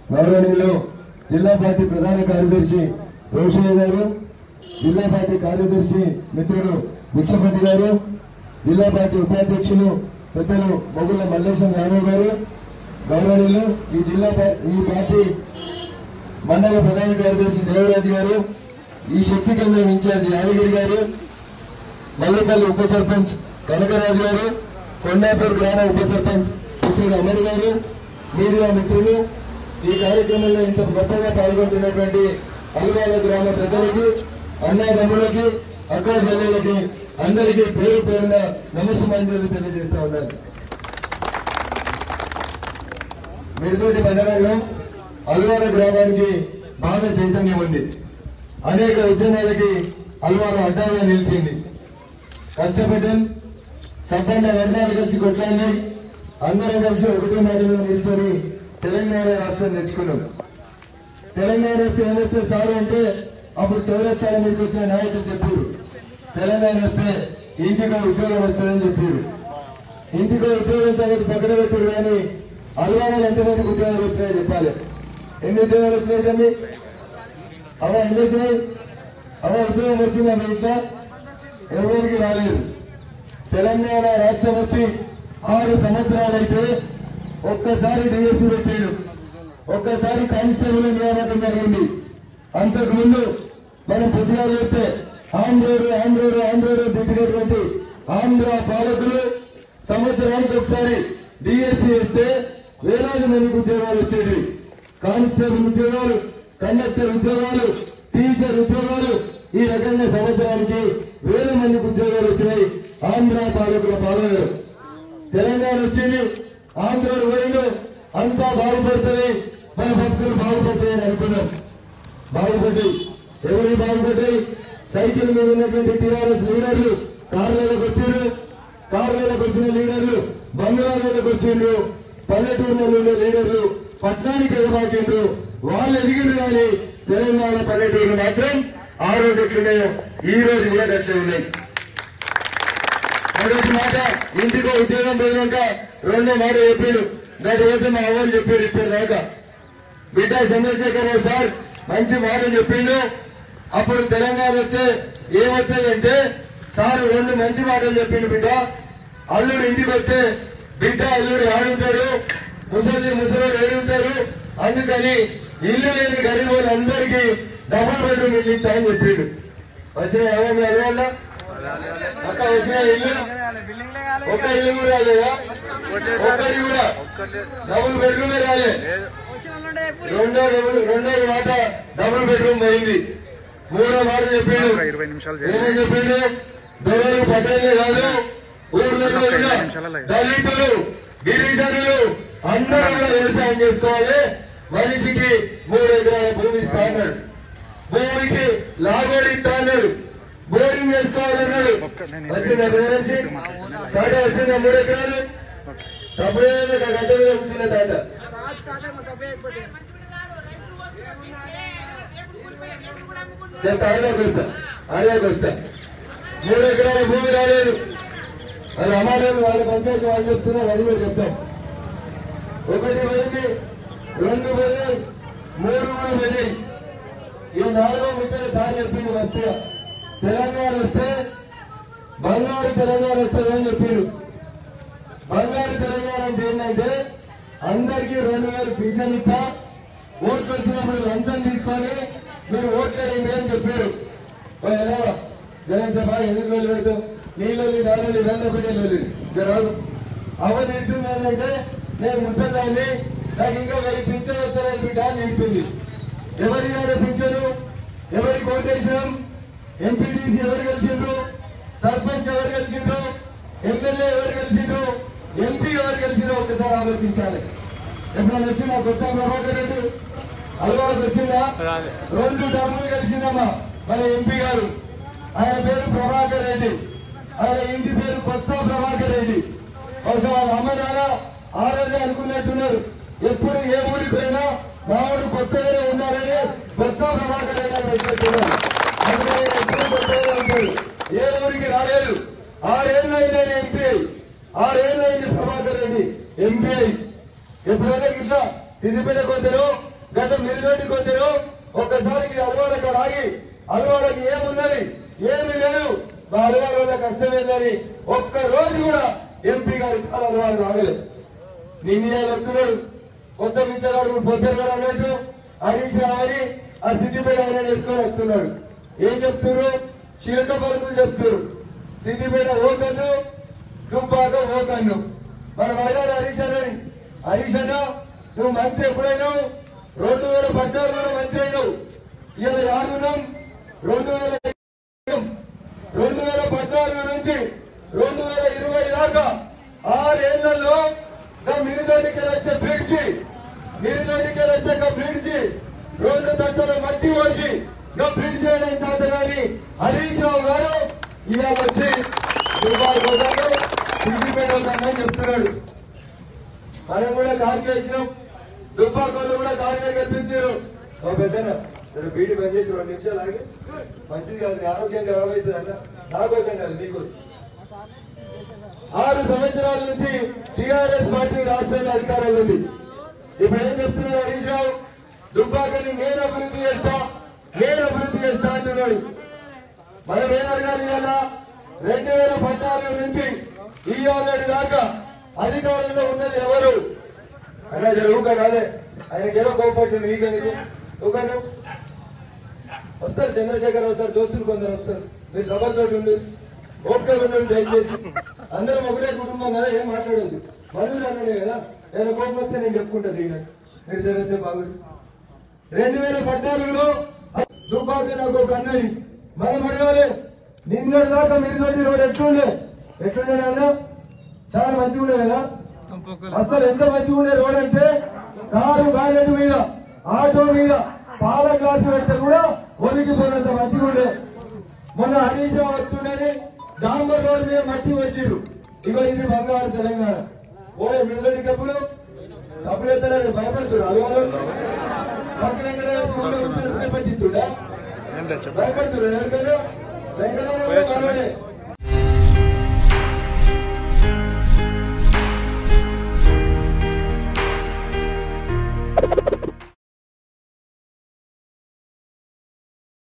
గౌరవనీయులు జిల్లా పార్టీ ప్రధాన కార్యదర్శి రోషయ్య గారు జిల్లా పార్టీ కార్యదర్శి మిత్రుడు భిక్షపతి గారు జిల్లా పార్టీ ఉపాధ్యక్షులు పెద్దలు మొగుళ్ళ మల్లేశం యాదవ్ గారు గౌరవనీయులు ఈ జిల్లా పా- ఈ పార్టీ మండల ప్రధాన కార్యదర్శి దేవరాజు గారు ఈ శక్తి కేంద్రం ఇన్ఛార్జ్ యాదగిరి గారు మల్లపల్లి ఉప సర్పంచ్ కనకరాజు గారు కొండాపూర్ గ్రామ ఉప సర్పంచ్ మిత్రుడు అమర్ గారు మీడియా మిత్రులు ఈ కార్యక్రమంలో ఇంత గొప్పగా పాల్గొంటున్నటువంటి అల్వాల గ్రామ ప్రజలకి అన్నదమ్ములకి అక్క చెల్లెలకి అందరికీ పేరు పేరున నమస్కారాలు తెలియజేస్తా ఉన్నారు మిడితోటి మండలంలో అల్వాల గ్రామానికి బాగా చైతన్యం ఉంది అనేక ఉద్యమాలకి అల్వాల అడ్డాగా నిలిచింది కష్టపడ్డాం సంపన్న వర్గాలు కలిసి కొట్లాడినాం అందరం కలిసి ఒకటే మాట మీద నిల్చొని తెలంగాణ రాష్ట్రం తెచ్చుకున్నాం తెలంగాణ వస్తే ఏమొస్తే సార్ అంటే అప్పుడు చౌరస్థానం మీదకి వచ్చిన నాయకులు చెప్పారు తెలంగాణ వస్తే ఇంటికో ఉద్యోగం వస్తుందని చెప్పారు ఇంటికో ఉద్యోగం సంగతి పక్కన పెట్టారు కానీ అల్వారాలు ఎంతమందికి ఉద్యోగాలు వచ్చినాయో చెప్పాలి ఎన్ని ఉద్యోగాలు వచ్చినాయి తమ్మి అవ ఎన్ని వచ్చినాయి అవ ఉద్యోగం వచ్చిందా మీ ఇంట్లో ఎవరికి రాలేదు తెలంగాణ రాష్ట్రం వచ్చి ఆరు సంవత్సరాలైతే ఒక్కసారి డిఎస్సీ పెట్టాడు ఒక్కసారి కానిస్టేబుల్ నియామకం జరిగింది అంతకు ముందు మనం పొద్దుగా చెప్తే ఆంధ్రోడు ఆంధ్రోడు ఆంధ్రోడు దిగినటువంటి ఆంధ్ర పాలకులు సంవత్సరానికి ఒకసారి డిఎస్సీ ఇస్తే వేలాది మందికి ఉద్యోగాలు వచ్చేవి కానిస్టేబుల్ ఉద్యోగాలు కండక్టర్ ఉద్యోగాలు టీచర్ ఉద్యోగాలు ఈ రకంగా సంవత్సరానికి వేల మందికి ఉద్యోగాలు వచ్చినాయి ఆంధ్ర పాలకుల పాలనలో తెలంగాణ వచ్చింది ఆంధ్ర పోయిండు అంతా బాగుపడుతుంది మన బతుకులు బాగుపడతాయని అనుకున్నాం బాగుపడ్డాయి ఎవరి బాగుపడ్డాయి సైకిల్ మీద ఉన్నటువంటి టీఆర్ఎస్ లీడర్లు కార్లలోకి వచ్చారు కార్లలోకి వచ్చిన లీడర్లు బంధువులలోకి వచ్చిండ్రు పల్లెటూరులో ఉండే లీడర్లు పట్టణానికి ఎగబాకిండ్రు వాళ్ళు ఎదిగిండ్రు కానీ తెలంగాణ పల్లెటూరులు మాత్రం ఆ రోజు ఎట్లున్నాయో ఈ రోజు కూడా అట్లే ఉన్నాయి మొదటి మాట ఇంటికో ఉద్యోగం పోయినాక రెండో మాట చెప్పాడు గత రోజు మా అవ్వాలి చెప్పాడు ఇప్పుడు దాకా బిడ్డ చంద్రశేఖర్ రావు సార్ మంచి మాట చెప్పిండు అప్పుడు తెలంగాణ వస్తే ఏమవుతుంది అంటే సార్ రెండు మంచి మాటలు చెప్పిండు బిడ్డ అల్లుడు ఇంటికి వస్తే బిడ్డ అల్లుడు ఆడుంటాడు ముసలి ముసలి ఏడుంటారు అందుకని ఇల్లు లేని గరీబ్ అందరికీ డబుల్ బెడ్రూమ్ ఇల్లు ఇస్తా అని చెప్పిండు వచ్చిన ఎవరు మీ అల్లుళ్ళ అక్క వచ్చిన ఇల్లు ఒక ఇల్లు కూడా రాలేదా ఒక్కటి కూడా డబుల్ బెడ్రూమే రాలే రెండో డబుల్ రెండో మాట డబుల్ బెడ్రూమ్ అయింది మూడో మాట చెప్పిండు ఇరవై నిమిషాలు ఏమని చెప్పిండు దొరలు పట్టేలే కాదు ఊర్లలో ఉన్న దళితులు గిరిజనులు అందరూ కూడా వ్యవసాయం చేసుకోవాలి మనిషికి మూడు ఎకరాల భూమి ఇస్తా అన్నాడు భూమికి లాగోడి ఇస్తా అన్నాడు బోరింగ్ చేసుకోవాలన్నాడు వచ్చిందా బెదిరించి తాట వచ్చిందా మూడు ఎకరాలు సపరేట్ గడ్డ మీద వచ్చిన తాట చెప్తా ఆడదాకి వస్తా ఆడదాకి వస్తా మూడు ఎకరాల భూమి రాలేదు అది అమ్మాయిలు వాళ్ళ పంచాయతీ వాళ్ళు చెప్తున్నారు అది కూడా చెప్తాం ఒకటి పోయింది రెండు పోయినాయి మూడు కూడా పోయినాయి ఈ నాలుగో ముచ్చట సార్ చెప్పిండు వస్తే తెలంగాణ వస్తే బంగారు తెలంగాణ వస్తుందని చెప్పిండు బంగారు తెలంగాణ అంటే ఏంటంటే అందరికీ రెండు వేలు పింఛన్ ఇస్తా ఓట్లు వచ్చినప్పుడు లంచం తీసుకొని మీరు ఓట్లు వేయండి అని చెప్పారు ఓ ఎలా జగన్ సభ ఎందుకు వెళ్ళి పెడతావు నీళ్ళు నాలుగు రెండు ఒకటి వెళ్ళి జరగదు అవధి తిడుతుంది ఏంటంటే నేను ముసలాన్ని నాకు ఇంకా వెయ్యి పింఛన్ వస్తారని బిడ్డ అని తిడుతుంది ఎవరి గారు పింఛను ఎవరి కోటేషన్ ఎంపీటీసీ ఎవరు గెలిచిండ్రు సర్పంచ్ ఎవరు గెలిచిండ్రు ఎమ్మెల్యే ఎవరు గెలిచిండ్రు ఎంపీ ఎవరు గెలిచిండ్రు ఒక్కసారి ఆలోచించాలి ఎప్పుడైనా వచ్చిందా కొత్త ప్రభాకర్ రెడ్డి అలవాటు వచ్చిందా రెండు టర్ములు గెలిచిందమ్మా మన ఎంపీ గారు ఆయన పేరు ప్రభాకర్ రెడ్డి ఆయన ఇంటి పేరు కొత్త ప్రభాకర్ రెడ్డి బహుశా వాళ్ళ అమ్మ నాన్న ఆ రోజే అనుకున్నట్టున్నారు ఎప్పుడు ఏ ఊరికి పోయినా మా ఊరు కొత్తగానే ఉండాలని కొత్త ప్రభాకర్ రెడ్డి అని పెట్టుకుంటున్నారు అందుకే ఆయన ఎప్పుడు కొత్తగానే ఉంటాడు ఏ ఊరికి రాలేదు ఆరేళ్ళు అయింది ఆయన ఎంపీ అయి. ఆరేళ్ళు అయింది ప్రభాకర్ రెడ్డి ఎంపీ అయి. ఎప్పుడైనా ఇట్లా సిద్దిపేట కొందరు గత మెరుగోటి కొద్దిలో ఒక్కసారికి అలవాడక ఆగి అలవాడకి ఏమున్నది ఏమి లేదు మా అలవాడ వల్ల కష్టమేందని ఒక్క రోజు కూడా ఎంపీ గారి కాల అలవాడు ఆగలేదు నిన్నే చెప్తున్నాడు కొత్త మించగాడు పొద్దున్నాడు అన్నట్టు హరీష్ రావని ఆ సిద్దిపేట ఆయన వేసుకొని వస్తున్నాడు ఏం చెప్తున్నారు చిలక పలుకులు చెప్తున్నారు సిద్దిపేట ఓ కన్ను దుబ్బాక ఓ కన్ను మనం అడగాలి హరీష్ అన్నని హరీష్ అన్న నువ్వు మంత్రి ఎప్పుడైనావు రెండు వేల పద్నాలుగులో మంత్రి అయినావు ఇవాళ యాడున్నాం రెండు వేల రెండు వేల పద్నాలుగు నుంచి రెండు వేల ఇరవై దాకా ఆరేళ్లలో మిరుదొడ్డికి వచ్చే బ్రిడ్జి మిరుదొడ్డికి వచ్చే బ్రిడ్జి రెండు తట్టల మట్టి పోసి ఇంకా బ్రిడ్జ్ చేయడం చేత కానీ హరీష్ రావు గారు ఇవాళ వచ్చి దుబాయ్ పోతాడు సిద్దిపేట పోతాడని చెప్తున్నాడు మనం కూడా కార్పొరేషన్ దుబ్బాకోళ్ళు కూడా కార్మిక కల్పించారు ఓ పెద్దన జర బీడి బంద్ చేసి రెండు నిమిషాలు ఆగి మంచిది కాదు నీ ఆరోగ్యం ఖరాబ్ అవుతుంది అన్న నా కోసం కాదు నీకోసం ఆరు సంవత్సరాల నుంచి టిఆర్ఎస్ పార్టీ రాష్ట్రంలో అధికారంలో ఉంది ఇప్పుడు ఏం చెప్తున్నాడు హరీష్ రావు దుబ్బాకని నేను అభివృద్ధి చేస్తా నేను అభివృద్ధి చేస్తా అంటున్నాడు మనం ఏం అడగాలి ఇవాళ రెండు వేల పద్నాలుగు నుంచి ఈ ఆల్రెడీ దాకా అధికారంలో ఉన్నది ఎవరు అన్నా జరుగుగా రాదే ఆయనకి ఏదో కోపం వచ్చింది నీకెందుకు ఊగాను వస్తారు చంద్రశేఖర్ వస్తారు దోస్తులు కొందరు వస్తారు మీరు సభతో ఉండు ఓపిక ఉండండి దయచేసి అందరం ఒకటే కుటుంబం కదా ఏం మాట్లాడదు మనుషులు అన్నాడే కదా నేను కోపం వస్తే నేను చెప్పుకుంటా దిగిన మీరు తెలిసే బాగుంది రెండు వేల పద్నాలుగులో దుబ్బాక నాకు ఒక అన్నది మనం అడగాలి నిన్నటి దాకా మీరు తోటి రోడ్ ఎట్లుండే ఎట్లుండే నాన్న చాలా మంచిగా ఉండే కదా అసలు ఎంత మంచిగా ఉండే రోడ్ అంటే కారు బ్యాలెట్ మీద ఆటో మీద పాల గ్లాసు పెడితే కూడా ఒలికిపోయినంత మంచిగా ఉండే మొన్న హరీష్ రావు వస్తుండేది డాంబర్ రోడ్ మీద మట్టి వచ్చిర్రు ఇగో ఇది బంగారు తెలంగాణ ఓ విడుదల కప్పులు కప్పులు ఎత్తలేరు భయపడుతున్నారు అలవారు పక్కన ఎక్కడ పట్టిస్తుండా ఏం లేదు చెప్పు భయపడుతున్నారు ఎవరికైనా వెంకటరావు మనోడే